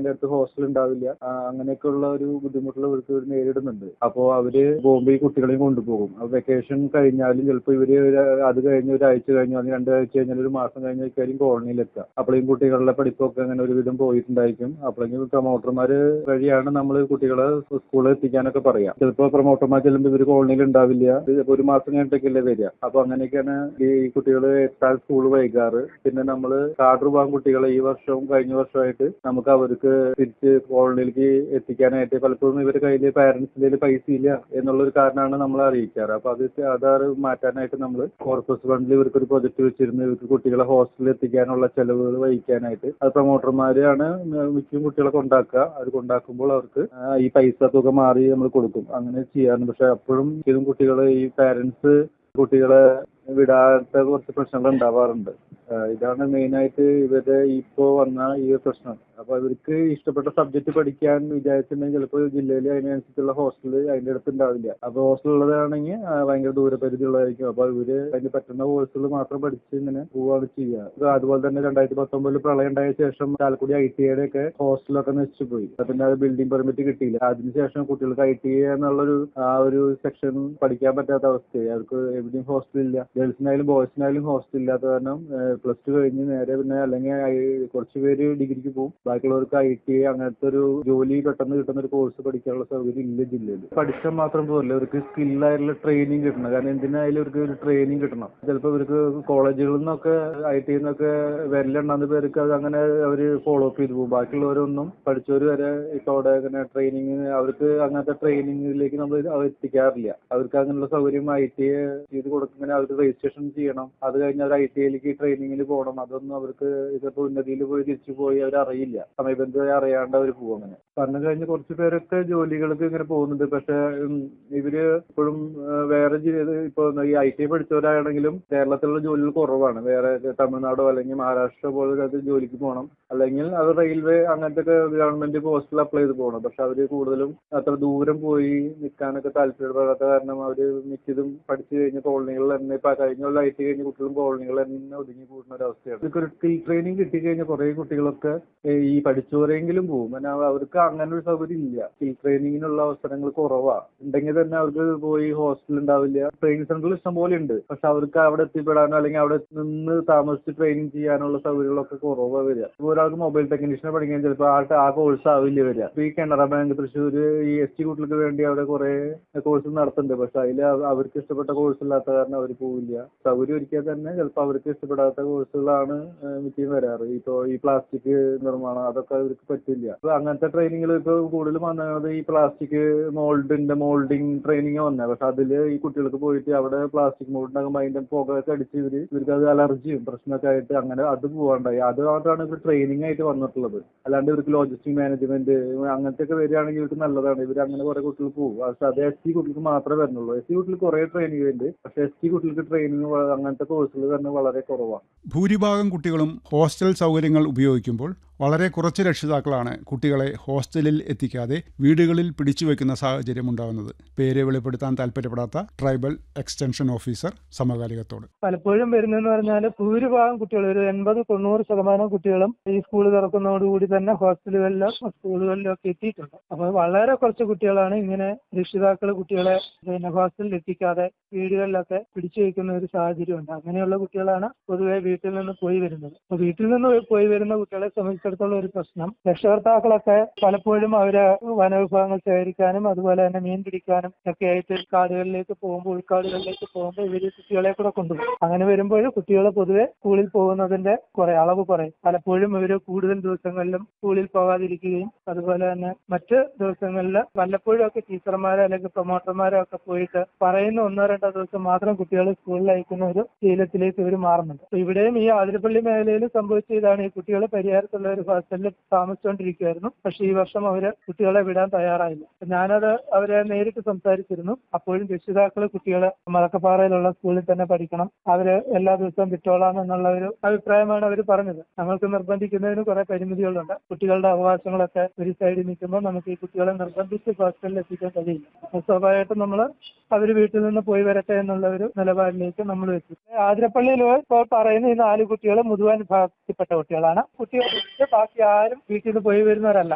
അതിന്റെ അടുത്ത് ഹോസ്റ്റൽ ഉണ്ടാവില്ല ആ, അങ്ങനെയൊക്കെയുള്ള ഒരു ബുദ്ധിമുട്ടുകൾ ഇവർക്ക് ഇവർ നേരിടുന്നുണ്ട് അപ്പോൾ അവര് ബോംബെ ഈ കുട്ടികളെയും കൊണ്ടുപോകും അപ്പോൾ വെക്കേഷൻ കഴിഞ്ഞാലും ചിലപ്പോൾ ഇവര് ഒരു- അത് കഴിഞ്ഞ് ഒരാഴ്ച കഴിഞ്ഞു അല്ലെങ്കിൽ രണ്ടാഴ്ച കഴിഞ്ഞാൽ ഒരു മാസം കഴിഞ്ഞായിരിക്കും കോളനിയിലെത്തുക അപ്പോഴേക്കും കുട്ടികളുടെ പഠിപ്പൊക്കെ അങ്ങനെ ഒരുവിധം പോയിട്ടുണ്ടായിരിക്കും അപ്പോഴേക്കും പ്രൊമോട്ടർമാര് വഴിയാണ് നമ്മൾ കുട്ടികളെ സ്കൂളിൽ എത്തിക്കാനൊക്കെ പറയാം ചിലപ്പോൾ പ്രൊമോട്ടർമാർ ചെല്ലുമ്പോൾ ഇവർ കോളനിയിൽ ഉണ്ടാവില്ല ഇത് ഒരു മാസം കഴിഞ്ഞിട്ടൊക്കെയല്ലേ വരിക അപ്പൊ അങ്ങനെയൊക്കെയാണ് ഈ കുട്ടികൾ എത്താൻ സ്കൂൾ വൈകാറ് പിന്നെ നമ്മൾ കാർഡ് രൂപം കുട്ടികളെ ഈ വർഷവും കഴിഞ്ഞ വർഷമായിട്ട് നമുക്ക് അവർക്ക് തിരിച്ച് കോളനിയിലേക്ക് എത്തിക്കാനായിട്ട് പലപ്പോഴും ഇവരുടെ കയ്യിൽ പാരന്റ്സിന്റെ പൈസ ഇല്ല എന്നുള്ളൊരു കാരണമാണ് നമ്മൾ അറിയിക്കാറ് അപ്പൊ അത് ആധാർ മാറ്റാനായിട്ട് നമ്മൾ കോർപ്പസ് ഫണ്ടിൽ ഇവർക്ക് ഒരു പ്രൊജക്ട് വെച്ചിരുന്നു ഇവർക്ക് കുട്ടികളെ ഹോസ്റ്റലിൽ എത്തിക്കാനുള്ള ചെലവുകൾ വഹിക്കാനായിട്ട് അത് പ്രൊമോട്ടർമാരാണ് മിക്ക കുട്ടികളെ കൊണ്ടാക്കുക അത് കൊണ്ടാക്കുമ്പോൾ അവർക്ക് ആ, ഈ പൈസ തുക മാറി നമ്മൾ കൊടുക്കും അങ്ങനെ ചെയ്യാറുണ്ട് പക്ഷെ അപ്പോഴും ഇതും കുട്ടികൾ ഈ പാരന്റ്സ് കുട്ടികളെ വിടാത്ത കുറച്ച് പ്രശ്നങ്ങൾ ഉണ്ടാവാറുണ്ട് ആ, ഇതാണ് മെയിനായിട്ട് ഇവരുടെ ഇപ്പോ വന്ന ഈ ഒരു പ്രശ്നം അപ്പൊ ഇവർക്ക് ഇഷ്ടപ്പെട്ട സബ്ജക്ട് പഠിക്കാൻ വിചാരിച്ചിട്ടുണ്ടെങ്കിൽ ചിലപ്പോൾ ജില്ലയിൽ അതിനനുസരിച്ചുള്ള ഹോസ്റ്റൽ അതിന്റെ അടുത്ത് ഉണ്ടാവില്ല അപ്പൊ ഹോസ്റ്റൽ ഉള്ളതാണെങ്കിൽ ആ, ഭയങ്കര ദൂരപരിധി ഉള്ളതായിരിക്കും അപ്പൊ ഇവര് അതിന് പറ്റുന്ന കോഴ്സുകൾ മാത്രം പഠിച്ച് ഇങ്ങനെ പോവാണ് ചെയ്യുക ഇത് അതുപോലെ തന്നെ രണ്ടായിരത്തി പത്തൊമ്പതിൽ പ്രളയം ഉണ്ടായ ശേഷം ചാലക്കുടി ഐ ടി ഐയുടെ ഒക്കെ ഹോസ്റ്റലൊക്കെ നശിച്ചു പോയി പിന്നെ അത് ബിൽഡിംഗ് പെർമിറ്റ് കിട്ടിയില്ല അതിനുശേഷം കുട്ടികൾക്ക് ഐ ടി ഐ എന്നുള്ളൊരു ആ ഒരു സെക്ഷൻ പഠിക്കാൻ പറ്റാത്ത അവസ്ഥയായി അവർക്ക് എവിടെയും ഹോസ്റ്റൽ ഇല്ല ഗേൾസിനായാലും ബോയ്സിനായാലും ഹോസ്റ്റൽ ഇല്ലാത്ത കാരണം പ്ലസ് ടു കഴിഞ്ഞ് നേരെ പിന്നെ അല്ലെങ്കിൽ ഐ- കുറച്ച് പേര് ഡിഗ്രിക്ക് പോകും ബാക്കിയുള്ളവർക്ക് ഐ ടി ഐ അങ്ങനത്തെ ഒരു ജോലി പെട്ടെന്ന് കിട്ടുന്ന ഒരു കോഴ്സ് പഠിക്കാനുള്ള സൗകര്യം ഇല്ല ജില്ലയിൽ പഠിച്ചാൽ മാത്രം പോരല്ല അവർക്ക് സ്കില്ലായിട്ടുള്ള ട്രെയിനിങ് കിട്ടണം കാരണം എന്തിനായാലും അവർക്ക് ഒരു ട്രെയിനിങ് കിട്ടണം ചിലപ്പോൾ ഇവർക്ക് കോളേജുകളിൽ നിന്നൊക്കെ ഐ ടി നിന്നൊക്കെ വരലെണ്ണാന്ന് പേർക്ക് അത് അങ്ങനെ അവർ ഫോളോ അപ്പ് ചെയ്തു പോകും ബാക്കിയുള്ളവരൊന്നും പഠിച്ചവർ വരെ ഇപ്പോൾ അവിടെ ഇങ്ങനെ ട്രെയിനിങ് അവർക്ക് അങ്ങനത്തെ ട്രെയിനിങ്ങിലേക്ക് നമ്മൾ എത്തിക്കാറില്ല അവർക്ക് അങ്ങനെയുള്ള സൗകര്യം ഐ ടി ഐ ചെയ്ത് കൊടുക്കുന്ന അവർക്ക് രജിസ്ട്രേഷൻ ചെയ്യണം അത് കഴിഞ്ഞ് അവർ ഐ ടി ഐയിലേക്ക് ട്രെയിനിങ്ങിന് പോകണം അതൊന്നും അവർക്ക് ഇതിപ്പോൾ ഉന്നതിയിൽ പോയി തിരിച്ചു പോയി അവർ അറിയില്ല സമയബന്ധമായി അറിയാണ്ട് അവർ പോകും അങ്ങനെ പറഞ്ഞു കഴിഞ്ഞ് കുറച്ച് പേരൊക്കെ ജോലികൾക്ക് ഇങ്ങനെ പോകുന്നുണ്ട് പക്ഷെ ഉം, ഇവര് ഇപ്പോഴും ആ, വേറെ ജില്ല ഇപ്പൊ ഈ ഐ ടി പഠിച്ചവരാണെങ്കിലും കേരളത്തിലുള്ള ജോലികൾ കുറവാണ് വേറെ തമിഴ്നാടോ അല്ലെങ്കിൽ മഹാരാഷ്ട്ര പോലെ അത് ജോലിക്ക് പോകണം അല്ലെങ്കിൽ അത് റെയിൽവേ അങ്ങനത്തെ ഒക്കെ ഗവൺമെന്റ് പോസ്റ്റിൽ അപ്ലൈ ചെയ്ത് പോകണം പക്ഷെ അവര് കൂടുതലും അത്ര ദൂരം പോയി നിൽക്കാനൊക്കെ താല്പര്യപ്പെടാത്ത കാരണം അവര് മിക്കതും പഠിച്ചു കഴിഞ്ഞ കോളനികളിൽ തന്നെ ഇപ്പൊ കഴിഞ്ഞ കൊല്ലം ഐ ടി കഴിഞ്ഞ കുട്ടികളും കോളനികളിൽ തന്നെ ഒതുങ്ങി കൂടുന്ന ഒരു അവസ്ഥയാണ് ഇതൊക്കെ ഒരു സ്കിൽ ട്രെയിനിങ് കിട്ടിക്കഴിഞ്ഞ കുറെ കുട്ടികളൊക്കെ ഏഹ് ഈ പഠിച്ചവരെങ്കിലും പോകും കാരണം അവ- അവർക്ക് അങ്ങനെ ഒരു സൗകര്യം ഇല്ല സ്കിൽ ട്രെയിനിങ്ങിനുള്ള അവസരങ്ങൾ കുറവാ ഉണ്ടെങ്കിൽ തന്നെ അവർക്ക് പോയി ഹോസ്റ്റൽ ഉണ്ടാവില്ല ട്രെയിനിങ് സെന്ററിൽ ഇഷ്ടംപോലെ ഉണ്ട് പക്ഷെ അവർക്ക് അവിടെ എത്തിപ്പെടാനോ അല്ലെങ്കിൽ അവിടെ നിന്ന് താമസിച്ച് ട്രെയിനിങ് ചെയ്യാനുള്ള സൗകര്യങ്ങളൊക്കെ കുറവാ വരിക ഇപ്പൊ ഒരാൾക്ക് മൊബൈൽ ടെക്നീഷ്യനെ പഠിക്കാൻ ചിലപ്പോൾ ആ ആ കോഴ്സ് ആവില്ല വരിക ഇപ്പൊ ഈ കനറ ബാങ്ക് തൃശ്ശൂർ ഈ എസ് ടി കുട്ടികൾക്ക് വേണ്ടി അവിടെ കുറെ കോഴ്സ് നടത്തുന്നുണ്ട് പക്ഷെ അതിൽ അവർക്ക് ഇഷ്ടപ്പെട്ട കോഴ്സ് ഇല്ലാത്ത കാരണം അവർ പോവില്ല സൗകര്യം ഒരുക്കിയാൽ തന്നെ ചിലപ്പോൾ അവർക്ക് ഇഷ്ടപ്പെടാത്ത കോഴ്സുകളാണ് മിക്കയും വരാറ് ഇപ്പൊ ഈ പ്ലാസ്റ്റിക് നിർമ്മാണം അതൊക്കെ അവർക്ക് പറ്റില്ല അപ്പൊ അങ്ങനത്തെ ട്രെയിനിങ്ങൾ ഇപ്പൊ കൂടുതലും വന്നത് ഈ പ്ലാസ്റ്റിക് മോൾഡിന്റെ മോൾഡിങ് ട്രെയിനിങ് വന്നത് പക്ഷെ അതില് ഈ കുട്ടികൾക്ക് പോയിട്ട് അവിടെ പ്ലാസ്റ്റിക് മോൾഡിനകുമ്പോൾ അതിന്റെ പുകയൊക്കെ അടിച്ച് ഇവര് ഇവർക്ക് അത് അലർജിയും പ്രശ്നമൊക്കെ ആയിട്ട് അങ്ങനെ അത് പോകാണ്ടായി അത് മാത്രമാണ് ഇവർ ട്രെയിനിങ് ആയിട്ട് വന്നിട്ടുള്ളത് അല്ലാണ്ട് ഇവർക്ക് ലോജിസ്റ്റിക് മാനേജ്മെന്റ് അങ്ങനത്തെ ഒക്കെ വരികയാണെങ്കിൽ ഇവർക്ക് നല്ലതാണ് ഇവർ അങ്ങനെ കുറെ കുട്ടികൾ പോകും പക്ഷെ അത് എസ് ടി കുട്ടികൾക്ക് മാത്രമേ വരുന്നുള്ളൂ എസ് ടി കുട്ടികൾക്ക് കുറെ ട്രെയിനിങ് ഉണ്ട് പക്ഷെ എസ് ടി കുട്ടികൾക്ക് ട്രെയിനിങ് അങ്ങനത്തെ കോഴ്സുകൾ തന്നെ വളരെ കുറവാണ് ഭൂരിഭാഗം കുട്ടികളും ഹോസ്റ്റൽ സൗകര്യങ്ങൾ ഉപയോഗിക്കുമ്പോൾ വളരെ കുറച്ച് രക്ഷിതാക്കളാണ് കുട്ടികളെ ഹോസ്റ്റലിൽ എത്തിക്കാതെ വീടുകളിൽ പിടിച്ചുവെക്കുന്ന സാഹചര്യം ഉണ്ടാകുന്നത് പേര് വെളിപ്പെടുത്താൻ താല്പര്യപ്പെടാത്ത ട്രൈബൽ എക്സ്റ്റൻഷൻ ഓഫീസർ സമകാലികത്തോട് പലപ്പോഴും വരുന്നതെന്ന് പറഞ്ഞാൽ ഭൂരിഭാഗം കുട്ടികൾ ഒരു എൺപത് തൊണ്ണൂറ് ശതമാനം കുട്ടികളും ഈ സ്കൂൾ തുറക്കുന്നതോടുകൂടി തന്നെ ഹോസ്റ്റലുകളിലും സ്കൂളുകളിലും ഒക്കെ എത്തിയിട്ടുണ്ട് അപ്പോൾ വളരെ കുറച്ച് കുട്ടികളാണ് ഇങ്ങനെ രക്ഷിതാക്കൾ കുട്ടികളെ പിന്നെ ഹോസ്റ്റലിൽ എത്തിക്കാതെ വീടുകളിലൊക്കെ പിടിച്ചു വയ്ക്കുന്ന ഒരു സാഹചര്യമുണ്ട് അങ്ങനെയുള്ള കുട്ടികളാണ് പൊതുവെ വീട്ടിൽ നിന്ന് പോയി വരുന്നത് അപ്പോൾ വീട്ടിൽ നിന്ന് പോയി വരുന്ന കുട്ടികളെ സംബന്ധിച്ചിടത്തോളം ഒരു പ്രശ്നം രക്ഷകർത്താക്കളൊക്കെ പലപ്പോഴും അവര് വനവിഭവങ്ങൾ ശേഖരിക്കാനും അതുപോലെ തന്നെ മീൻ പിടിക്കാനും ഒക്കെ ആയിട്ട് കാടുകളിലേക്ക് പോകുമ്പോൾ ഉൾക്കാടുകളിലേക്ക് പോകുമ്പോൾ ഇവര് കുട്ടികളെ കൂടെ കൊണ്ടുപോകും അങ്ങനെ വരുമ്പോൾ കുട്ടികൾ പൊതുവെ സ്കൂളിൽ പോകുന്നതിന്റെ കുറെ അളവ് കുറയും പലപ്പോഴും ഇവര് കൂടുതൽ ദിവസങ്ങളിലും സ്കൂളിൽ പോകാതിരിക്കുകയും അതുപോലെ തന്നെ മറ്റ് ദിവസങ്ങളിൽ വല്ലപ്പോഴും ഒക്കെ ടീച്ചർമാരോ അല്ലെങ്കിൽ പ്രൊമോട്ടർമാരോ ഒക്കെ പോയിട്ട് പറയുന്ന ഒന്നോ രണ്ടോ ദിവസം മാത്രം കുട്ടികളെ സ്കൂളിൽ അയക്കുന്ന ഒരു ശീലത്തിലേക്ക് ഇവർ മാറുന്നുണ്ട് അപ്പൊ ഇവിടെയും ഈ ആതിരപ്പള്ളി മേഖലയിൽ സംഭവിച്ച ഇതാണ് ഈ കുട്ടികൾ പരിഹാരത്തുള്ള ഒരു ഹോസ്റ്റലിൽ താമസിച്ചുകൊണ്ടിരിക്കുകയായിരുന്നു പക്ഷെ ഈ വർഷം അവര് കുട്ടികളെ വിടാൻ തയ്യാറായില്ല അപ്പൊ ഞാനത് അവരെ നേരിട്ട് സംസാരിച്ചിരുന്നു അപ്പോഴും രക്ഷിതാക്കൾ കുട്ടികളെ മലക്കപ്പാറയിലുള്ള സ്കൂളിൽ തന്നെ പഠിക്കണം അവര് എല്ലാ ദിവസവും വിട്ടോളാം എന്നുള്ള ഒരു അഭിപ്രായമാണ് അവർ പറഞ്ഞത് നമ്മൾക്ക് നിർബന്ധിക്കുന്നതിന് കുറെ പരിമിതികളുണ്ട് കുട്ടികളുടെ അവകാശങ്ങളൊക്കെ ഒരു സൈഡിൽ നിൽക്കുമ്പോൾ നമുക്ക് ഈ കുട്ടികളെ നിർബന്ധിച്ച് ഹോസ്റ്റലിൽ എത്തിക്കാൻ കഴിയില്ല അപ്പോൾ സ്വാഭാവികമായിട്ടും നമ്മൾ അവർ വീട്ടിൽ നിന്ന് പോയി വരട്ടെ എന്നുള്ള ഒരു നിലപാടിലേക്ക് നമ്മൾ എത്തി ആതിരപ്പള്ളിയിൽ ഇപ്പോൾ പറയുന്ന ഈ നാല് കുട്ടികൾ മുഴുവൻ വിഭാഗത്തിൽപ്പെട്ട കുട്ടികളാണ് കുട്ടികൾ ബാക്കി ആരും വീട്ടിൽ നിന്ന് പോയി വരുന്നവരല്ല